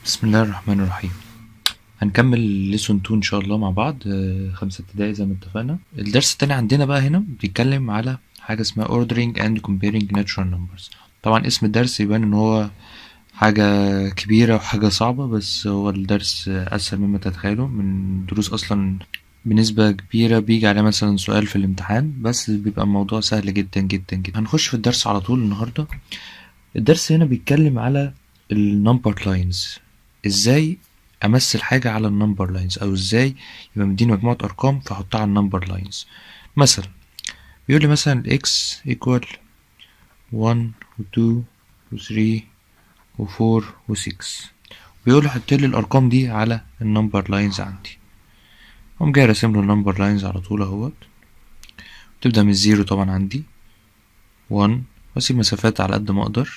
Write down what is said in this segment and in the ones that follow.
بسم الله الرحمن الرحيم هنكمل ليسون 2 ان شاء الله مع بعض آه، خمسة ابتدائي زي ما اتفقنا الدرس التاني عندنا بقى هنا بيتكلم على حاجة اسمها ordering and comparing natural numbers طبعا اسم الدرس يبان ان هو حاجة كبيرة وحاجة صعبة بس هو الدرس أسهل مما تتخيله من دروس أصلا بنسبة كبيرة بيجي عليه مثلا سؤال في الامتحان بس بيبقى الموضوع سهل جدا جدا جدا هنخش في الدرس على طول النهاردة الدرس هنا بيتكلم على النمبر لاينز ازاي امثل حاجة على النمبر لاينز او ازاي يبقى مديني مجموعة ارقام فاحطها على النمبر لاينز مثلا بيقول لي مثلا x equal 1 و 2 و 3 و 4 و 6 بيقول لي حط لي الارقام دي على النمبر لاينز عندي قوم جاي راسم له النمبر لاينز على طول اهوت تبدأ من الزيرو طبعا عندي 1 واسيب مسافات على قد ما اقدر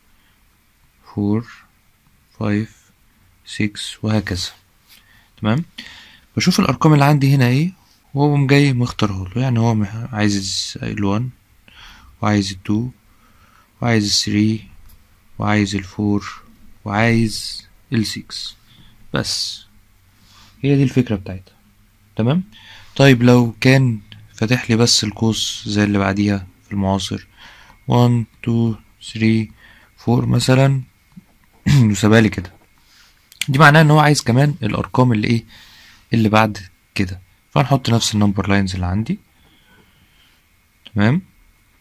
4 5 6 وهكذا تمام بشوف الارقام اللي عندي هنا ايه وهو جاي مختاره له يعني هو مح- عايز ال1 وعايز ال2 وعايز ال3 وعايز ال4 وعايز ال6 بس هي دي الفكرة بتاعتها تمام طيب لو كان فاتح لي بس القوس زي اللي بعديها في المعاصر 1 2 3 4 مثلا وسابها لي كده دي معناه ان هو عايز كمان الارقام اللي ايه اللي بعد كده فهنحط نفس النمبر لاينز اللي عندي تمام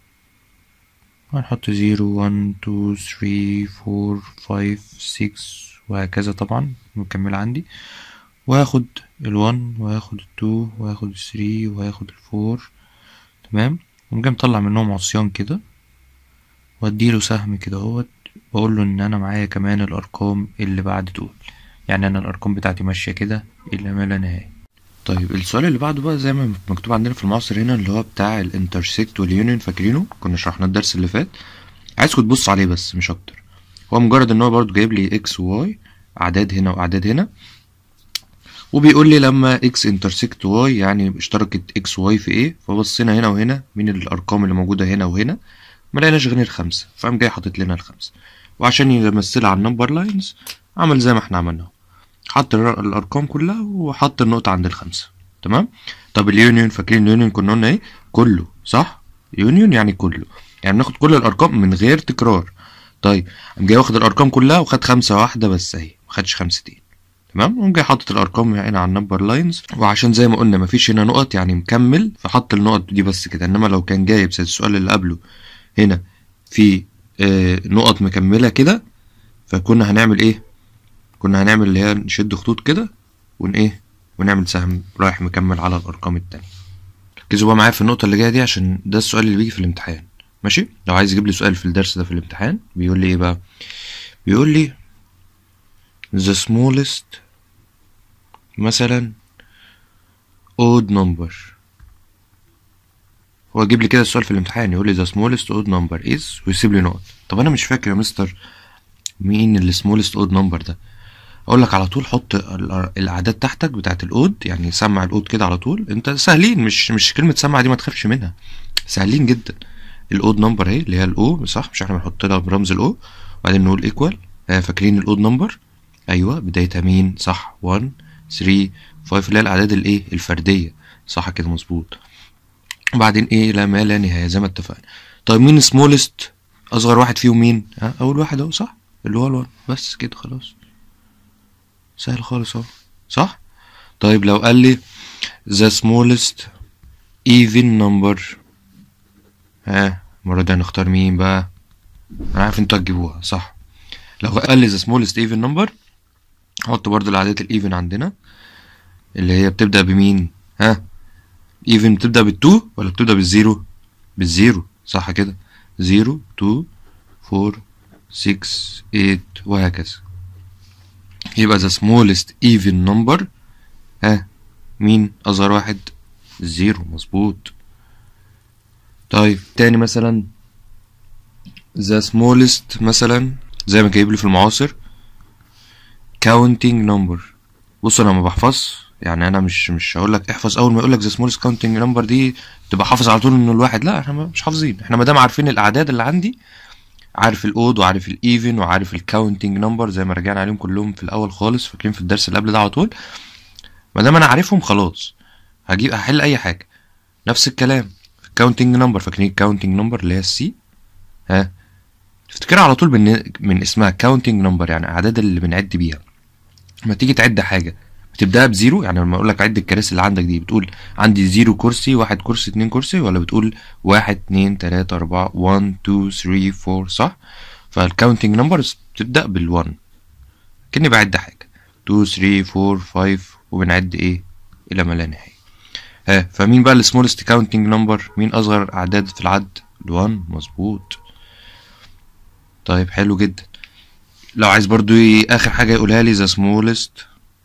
هنحط زيرو وان تو ثري فور فايف سكس وهكذا طبعا مكمل عندي وهاخد الوان وهاخد التو وهاخد الثري وهاخد الفور تمام وقوم جاي مطلع منهم عصيان كده واديله سهم كده اهوت واقول له ان انا معايا كمان الارقام اللي بعد دول يعني انا الارقام بتاعتي ماشيه كده الى ما لا نهايه طيب السؤال اللي بعده بقى زي ما مكتوب عندنا في المعاصر هنا اللي هو بتاع الانترسكت واليونيون فاكرينه كنا شرحناه الدرس اللي فات عايزكم تبصوا عليه بس مش اكتر هو مجرد ان هو برضو جايب لي اكس وواي اعداد هنا واعداد هنا وبيقول لي لما اكس انترسكت واي يعني اشتركت اكس واي في ايه فبصينا هنا وهنا مين الارقام اللي موجوده هنا وهنا ما لقيناش غير الخمسه فقام جاي حاطط لنا الخمسه وعشان يمثلها على النمبر لاينز عمل زي ما احنا عملنا حط الر- الارقام كلها وحط النقطه عند الخمسه تمام طب اليونيون فاكرين اليونيون كنا قلنا ايه كله صح يونيون يعني كله يعني بناخد كل الارقام من غير تكرار طيب قام جاي واخد الارقام كلها وخد خمسه واحده بس اهي ما خدش خمستين تمام وقام جاي حاطط الارقام هنا على النمبر لاينز وعشان زي ما قلنا مفيش هنا نقط يعني مكمل فحط النقط دي بس كده انما لو كان جايب زي السؤال اللي قبله هنا في آه نقط مكمله كده فكنا هنعمل ايه كنا هنعمل اللي هي نشد خطوط كده ون ايه ونعمل سهم رايح مكمل على الارقام التانية ركزوا بقى معايا في النقطه اللي جايه دي عشان ده السؤال اللي بيجي في الامتحان ماشي لو عايز يجيب لي سؤال في الدرس ده في الامتحان بيقول لي ايه بقى بيقول لي the smallest مثلا odd number هو يجيب لي كده السؤال في الامتحان يقول لي the smallest odd number is ويسيب لي نقط طب انا مش فاكر يا مستر مين ال smallest odd number ده اقول لك على طول حط ال- الاعداد تحتك بتاعت الاود يعني سمع الاود كده على طول انت سهلين مش مش كلمه سمع دي ما تخافش منها سهلين جدا الاود نمبر اهي اللي هي الاو صح مش احنا بنحط لها برمز الاو وبعدين نقول ايكوال فاكرين الاود نمبر ايوه بدايتها مين صح 1 3 5 اللي هي الاعداد الايه الفرديه صح كده مظبوط وبعدين ايه لا ما لا نهايه زي ما اتفقنا طيب مين سمولست اصغر واحد فيهم مين ها اول واحد اهو صح اللي هو الوان بس كده خلاص سهل خالص اهو صح طيب لو قال لي the smallest even number ها المرة دي هنختار مين بقى انا عارف انتوا هتجيبوها صح لو قال لي the smallest even number حط برضو العدات الايفن عندنا اللي هي بتبدأ بمين ها ايفن بتبدأ بالتو ولا بتبدأ بالزيرو بالزيرو صح كده زيرو تو فور سكس ايت وهكذا يبقى the smallest even number ها مين أصغر واحد زيرو مظبوط طيب تاني مثلا the smallest مثلا زي ما جايب لي في المعاصر counting number بص انا ما بحفظ يعني انا مش مش هقول لك احفظ اول ما يقول لك the smallest counting number دي تبقى حافظ على طول انه الواحد لا احنا مش حافظين احنا ما دام عارفين الاعداد اللي عندي عارف الاود وعارف الايفن وعارف الكاونتنج نمبر زي ما رجعنا عليهم كلهم في الاول خالص فاكرين في الدرس اللي قبل ده على طول ما دام انا عارفهم خلاص هجيب هحل اي حاجه نفس الكلام في الكاونتنج نمبر فاكرين الكاونتنج نمبر اللي هي السي ها تفتكرها على طول من, من اسمها كاونتنج نمبر يعني اعداد اللي بنعد بيها لما تيجي تعد حاجه بتبداها بزيرو يعني لما اقول لك عد الكراسي اللي عندك دي بتقول عندي زيرو كرسي واحد كرسي اتنين كرسي ولا بتقول واحد اتنين تلاتة اربعة 1 2 3 4 صح فالكاونتنج نمبرز بتبدأ بالوان كأني بعد حاجة 2 3 4 5 وبنعد ايه الى ما لا نهاية ها فمين بقى السمولست كاونتنج نمبر مين اصغر اعداد في العد الوان مظبوط طيب حلو جدا لو عايز برضو ايه اخر حاجة يقولها لي the smallest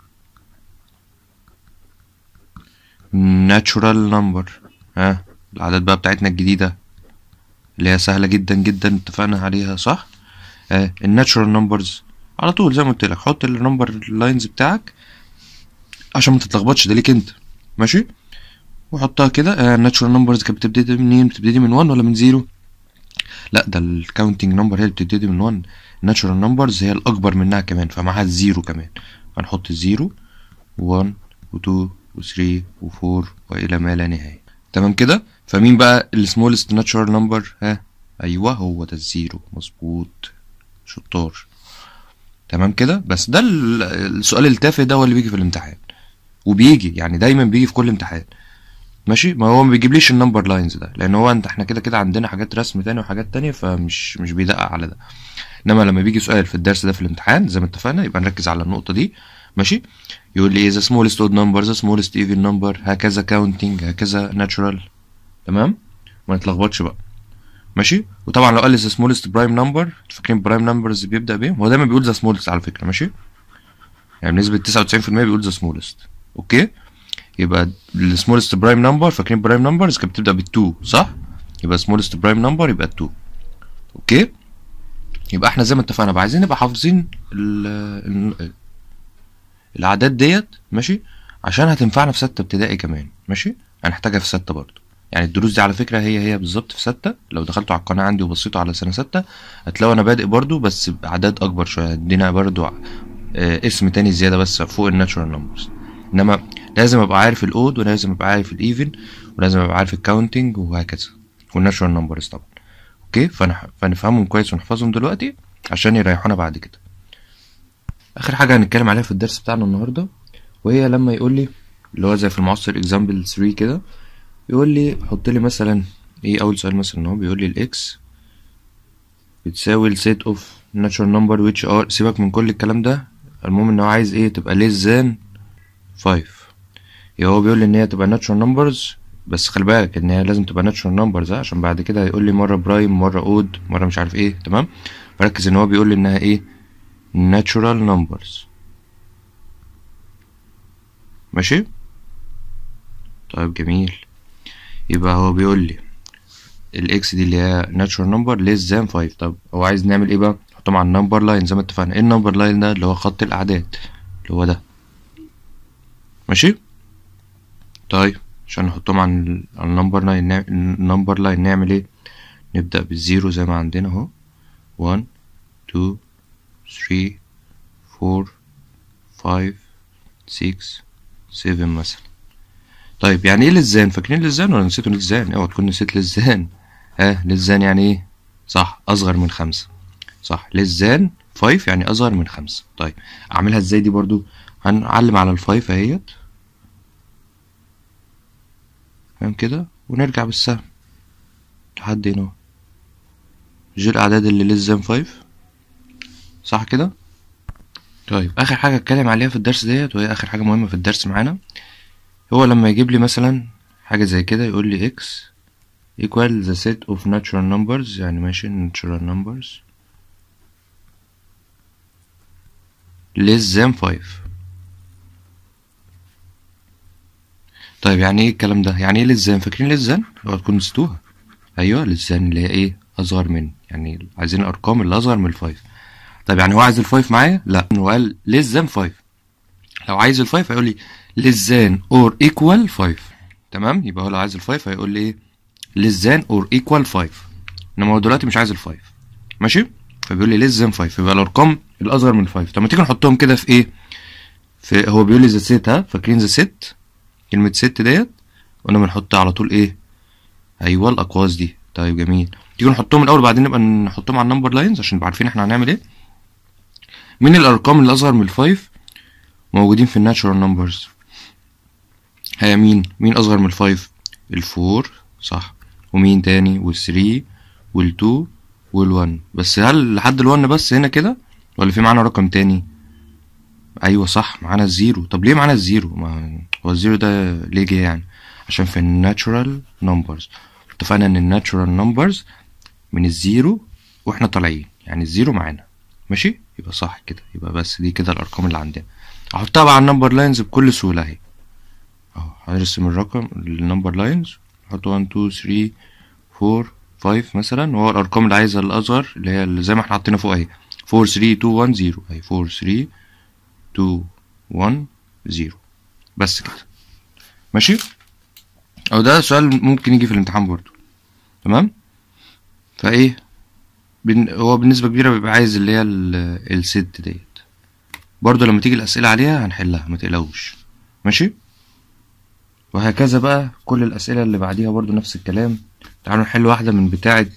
natural number ها الأعداد بقى بتاعتنا الجديدة اللي هي سهلة جدا جدا اتفقنا عليها صح ها الناتشورال نمبرز على طول زي ما قلت لك حط النمبر لاينز بتاعك عشان ما تتلخبطش ده ليك انت ماشي وحطها كده الناتشورال نمبرز كانت بتبتدي منين بتبتدي من 1 ولا من 0 لا ده الكاونتنج نمبر هي اللي بتبتدي من 1 الناتشورال نمبرز هي الاكبر منها كمان فمعاها الزيرو كمان هنحط الزيرو 1 و2 و3 و4 والى ما لا نهايه تمام كده فمين بقى السمولست ناتشورال نمبر ها ايوه هو ده الزيرو مظبوط شطار تمام كده بس ده ال- السؤال التافه ده هو اللي بيجي في الامتحان وبيجي يعني دايما بيجي في كل امتحان ماشي ما هو ما بيجيبليش النمبر لاينز ده لان هو انت احنا كده كده عندنا حاجات رسم تاني وحاجات تانية فمش مش بيدقق على ده انما لما بيجي سؤال في الدرس ده في الامتحان زي ما اتفقنا يبقى نركز على النقطه دي ماشي يقول لي ايه the smallest odd number the smallest even number هكذا counting هكذا natural تمام ما نتلخبطش بقى ماشي وطبعا لو قال لي the smallest prime number فاكرين prime numbers بيبدا بايه هو دايما بيقول the smallest على فكره ماشي يعني بنسبه 99% بيقول the smallest اوكي يبقى ال smallest prime number فاكرين prime numbers كانت بتبدا بال 2 صح يبقى smallest prime number يبقى 2 اوكي يبقى احنا زي ما اتفقنا بقى عايزين نبقى حافظين ال ال الاعداد ديت ماشي عشان هتنفعنا في ستة ابتدائي كمان ماشي هنحتاجها في ستة برضو يعني الدروس دي على فكرة هي هي بالظبط في ستة لو دخلتوا على القناة عندي وبصيتوا على سنة ستة هتلاقوا انا بادئ برضو بس بأعداد اكبر شوية هدينا برضو ع- آه، اسم تاني زيادة بس فوق الناتشورال نمبرز انما لازم ابقى عارف الاود ولازم ابقى عارف الايفن ولازم ابقى عارف الكاونتنج وهكذا والناتشورال نمبرز طبعا اوكي فنح... فنفهمهم كويس ونحفظهم دلوقتي عشان يريحونا بعد كده اخر حاجه هنتكلم عليها في الدرس بتاعنا النهارده وهي لما يقول لي اللي هو زي في المعصر اكزامبل 3 كده يقول لي حط لي مثلا ايه اول سؤال مثلا ان هو بيقول لي الاكس بتساوي السيت اوف natural number which are سيبك من كل الكلام ده المهم ان هو عايز ايه تبقى less than 5 يبقى هو بيقول لي ان هي تبقى natural numbers بس خلي بالك ان هي لازم تبقى natural numbers ها، عشان بعد كده هيقول لي مره برايم مره اود مره مش عارف ايه تمام فركز ان هو بيقول لي انها ايه natural numbers ماشي طيب جميل يبقى هو بيقول لي الاكس دي اللي هي natural number less than 5 طب هو عايز نعمل ايه بقى نحطهم على النمبر لاين زي ما اتفقنا ايه النمبر لاين ده اللي هو خط الاعداد اللي هو ده ماشي طيب عشان نحطهم على ال- على النمبر لاين النمبر لاين نعمل ايه نبدأ بالزيرو زي ما عندنا اهو 1 2 3 4 5 6 7 مثلا طيب يعني ايه لزان فاكرين لزان ولا نسيتوا لزان اوعى تكون نسيت لزان ها لزان يعني ايه صح اصغر من خمسة صح لزان 5 يعني اصغر من خمسة طيب اعملها ازاي دي برضو هنعلم على الفايف اهيت فاهم كده ونرجع بالسهم لحد هنا اهو. جي الاعداد اللي لزان 5 صح كده طيب اخر حاجه اتكلم عليها في الدرس ديت وهي اخر حاجه مهمه في الدرس معانا هو لما يجيب لي مثلا حاجه زي كده يقول لي x equal the set of natural numbers يعني ماشي natural numbers less than 5 طيب يعني ايه الكلام ده يعني ايه less than فاكرين less than اوعى تكونوا نسيتوها ايوه less than اللي هي ايه اصغر من يعني عايزين الارقام اللي اصغر من الفايف طيب يعني هو عايز الفايف معايا لا هو قال less than 5 لو عايز الفايف هيقول لي less than or equal 5 تمام يبقى هو لو عايز الفايف هيقول لي ايه less than or equal 5 انما هو دلوقتي مش عايز الفايف ماشي فبيقول لي less than 5 يبقى الارقام الاصغر من 5 طب ما تيجي نحطهم كده في ايه في هو بيقول لي ذا سيت ها فاكرين ذا سيت كلمه سيت ديت قلنا بنحط على طول ايه ايوه الاقواس دي طيب جميل تيجي نحطهم الاول بعدين نبقى نحطهم على النمبر لاينز عشان نبقى عارفين احنا هنعمل ايه مين الارقام اللي اصغر من الفايف موجودين في الناتشورال نمبرز هي مين مين اصغر من الفايف الفور صح ومين تاني والثري والتو والون بس هل لحد الون بس هنا كده ولا في معانا رقم تاني ايوه صح معانا الزيرو طب ليه معانا الزيرو ما هو الزيرو ده ليه جه يعني عشان في الناتشورال نمبرز اتفقنا ان الناتشورال نمبرز من الزيرو واحنا طالعين يعني الزيرو معانا ماشي يبقى صح كده يبقى بس دي كده الارقام اللي عندنا احطها بقى على النمبر لاينز بكل سهوله اهي اهو هنرسم الرقم النمبر لاينز نحط 1 2 3 4 5 مثلا وهو الارقام اللي عايزها الاصغر اللي هي اللي زي ما احنا حاطينها فوق اهي 4 3 2 1 0 اهي 4 3 2 1 0 بس كده ماشي او ده سؤال ممكن يجي في الامتحان برضو تمام فايه بن... هو بنسبة كبيرة بيبقى عايز اللي هي ال- الست ديت برضو لما تيجي الأسئلة عليها هنحلها ما تقلقوش ماشي وهكذا بقى كل الأسئلة اللي بعديها برضو نفس الكلام تعالوا نحل واحدة من بتاعة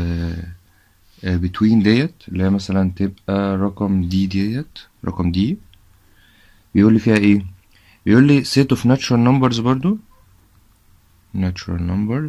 بتوين ديت اللي هي مثلا تبقى رقم دي ديت رقم دي بيقول لي فيها ايه بيقول لي set of natural numbers برضو natural numbers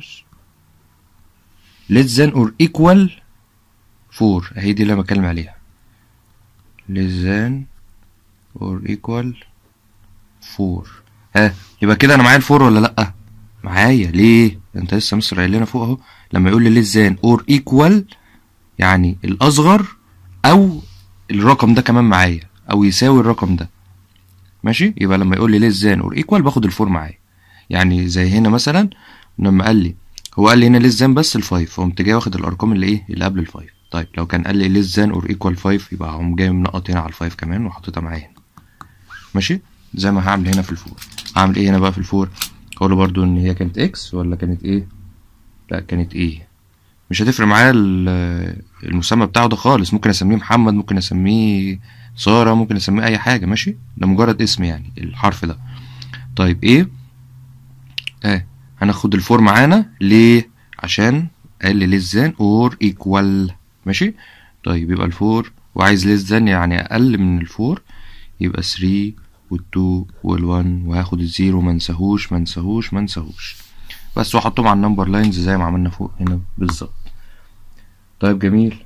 less than or equal 4 اهي دي اللي انا بتكلم عليها less than or equal 4 ها يبقى كده انا معايا الفور ولا لا معايا ليه انت لسه مصر قايل لنا فوق اهو لما يقول لي less than or equal يعني الاصغر او الرقم ده كمان معايا او يساوي الرقم ده ماشي يبقى لما يقول لي less than or equal باخد الفور معايا يعني زي هنا مثلا لما قال لي هو قال لي هنا less than بس الفايف فقمت جاي واخد الارقام اللي ايه اللي قبل الفايف طيب لو كان قال لي less than or equal 5 يبقى هقوم جاي منقط هنا على الفايف كمان وحطيتها معايا هنا ماشي زي ما هعمل هنا في الفور هعمل ايه هنا بقى في الفور هقول له برضو ان هي كانت اكس ولا كانت ايه لا كانت ايه مش هتفرق معايا ال- المسمى بتاعه ده خالص ممكن اسميه محمد ممكن اسميه سارة ممكن اسميه اي حاجة ماشي ده مجرد اسم يعني الحرف ده طيب ايه اه هناخد الفور معانا ليه عشان قال لي less than or equal ماشي طيب يبقى الفور وعايز less than يعني اقل من الفور يبقى 3 والتو والوان وهاخد الزيرو منساهوش منساهوش منساهوش بس واحطهم على النمبر لاينز زي ما عملنا فوق هنا بالظبط طيب جميل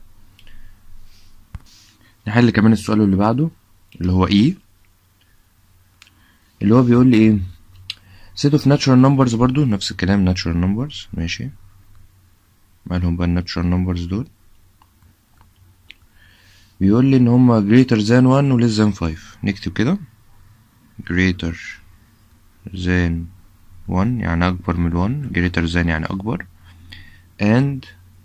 نحل كمان السؤال اللي بعده اللي هو ايه اللي هو بيقول لي ايه set of natural numbers برضو نفس الكلام natural numbers ماشي مالهم بقى الناتشورال نمبرز دول بيقول لي ان هما greater than 1 و less than 5 نكتب كده greater than 1 يعني اكبر من 1 greater than يعني اكبر and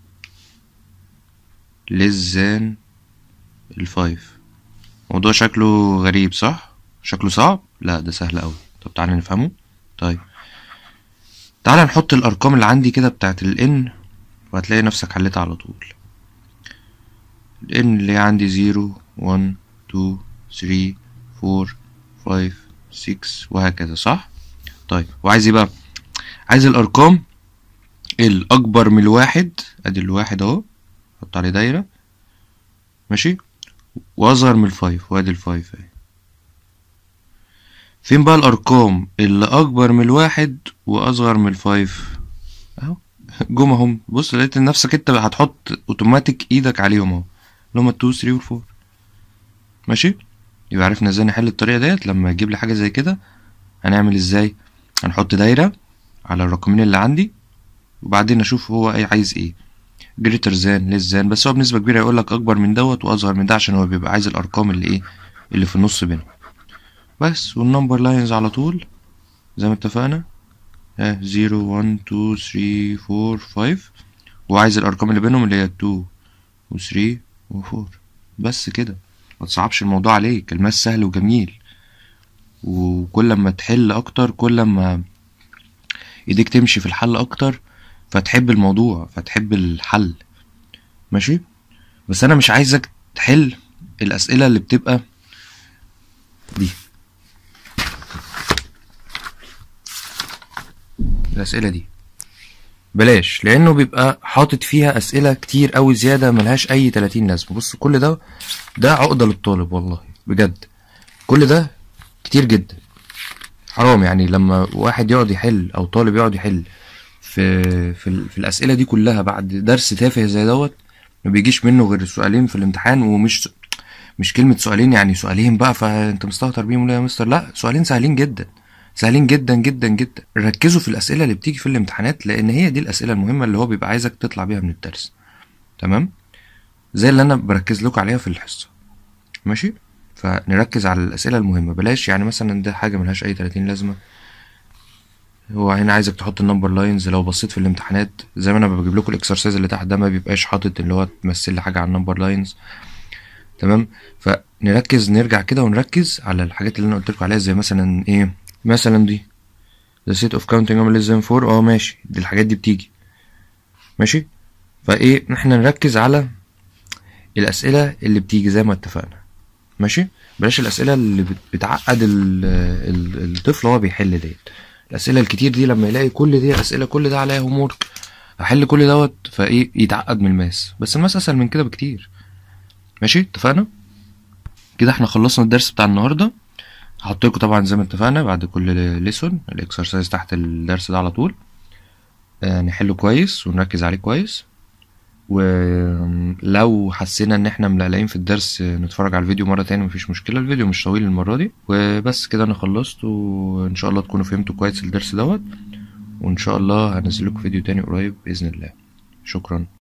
less than ال 5 موضوع شكله غريب صح شكله صعب لا ده سهل قوي طب تعالى نفهمه طيب تعالى نحط الارقام اللي عندي كده بتاعت ال n وهتلاقي نفسك حليتها على طول ال n اللي هي عندي زيرو one two three four five six وهكذا صح طيب وعايز ايه بقى عايز الارقام الاكبر من الواحد ادي الواحد اهو حط عليه دايره ماشي واصغر من الفايف وادي الفايف اهي فين بقى الارقام اللي اكبر من الواحد واصغر من الفايف اهو جم اهم بص لقيت نفسك انت هتحط اوتوماتيك ايدك عليهم اهو اللي هما 2 3 و 4 ماشي يبقى عرفنا ازاي نحل الطريقه ديت لما يجيب لي حاجه زي كده هنعمل ازاي هنحط دايره على الرقمين اللي عندي وبعدين اشوف هو ايه عايز ايه جريتر زان ليس زان بس هو بنسبه كبيره يقول لك اكبر من دوت واصغر من ده عشان هو بيبقى عايز الارقام اللي ايه اللي في النص بينهم بس والنمبر لاينز على طول زي ما اتفقنا ها زيرو وان تو ثري فور فايف وعايز الارقام اللي بينهم اللي هي تو وثري وفور بس كده ما تصعبش الموضوع عليك الماس سهل وجميل وكل ما تحل اكتر كل ما ايديك تمشي في الحل اكتر فتحب الموضوع فتحب الحل ماشي بس انا مش عايزك تحل الاسئله اللي بتبقى دي الاسئله دي بلاش لانه بيبقى حاطط فيها اسئله كتير قوي زياده ملهاش اي 30 لازمه بص كل ده ده عقده للطالب والله بجد كل ده كتير جدا حرام يعني لما واحد يقعد يحل او طالب يقعد يحل في في, ال- في الاسئله دي كلها بعد درس تافه زي دوت ما بيجيش منه غير سؤالين في الامتحان ومش مش كلمه سؤالين يعني سؤالين بقى فانت مستهتر بيهم ليه يا مستر لا سؤالين سهلين جدا سهلين جدا جدا جدا ركزوا في الاسئله اللي بتيجي في الامتحانات لان هي دي الاسئله المهمه اللي هو بيبقى عايزك تطلع بيها من الدرس تمام زي اللي انا بركز لكم عليها في الحصه ماشي فنركز على الاسئله المهمه بلاش يعني مثلا ده حاجه ملهاش اي 30 لازمه هو هنا عايزك تحط النمبر لاينز لو بصيت في الامتحانات زي ما انا بجيب لكم الاكسرسايز اللي تحت ده ما بيبقاش حاطط اللي هو تمثل لي حاجه على النمبر لاينز تمام فنركز نرجع كده ونركز على الحاجات اللي انا قلت لكم عليها زي مثلا ايه مثلا دي the set of counting number less than 4 اه ماشي دي الحاجات دي بتيجي ماشي فايه احنا نركز على الاسئله اللي بتيجي زي ما اتفقنا ماشي بلاش الاسئله اللي بت- بتعقد ال- ال- الطفل وهو بيحل ديت الاسئله الكتير دي لما يلاقي كل دي اسئله كل ده عليها هوم ورك احل كل دوت فايه يتعقد من الماس بس الماس اسهل من كده بكتير ماشي اتفقنا كده احنا خلصنا الدرس بتاع النهارده هحط لكم طبعا زي ما اتفقنا بعد كل ليسون الاكسرسايز تحت الدرس ده على طول آه نحله كويس ونركز عليه كويس ولو حسينا ان احنا ملقلقين في الدرس آه، نتفرج على الفيديو مره تاني مفيش مشكله الفيديو مش طويل المره دي وبس كده انا خلصت وان شاء الله تكونوا فهمتوا كويس الدرس دوت وان شاء الله هنزل لكم فيديو تاني قريب باذن الله شكرا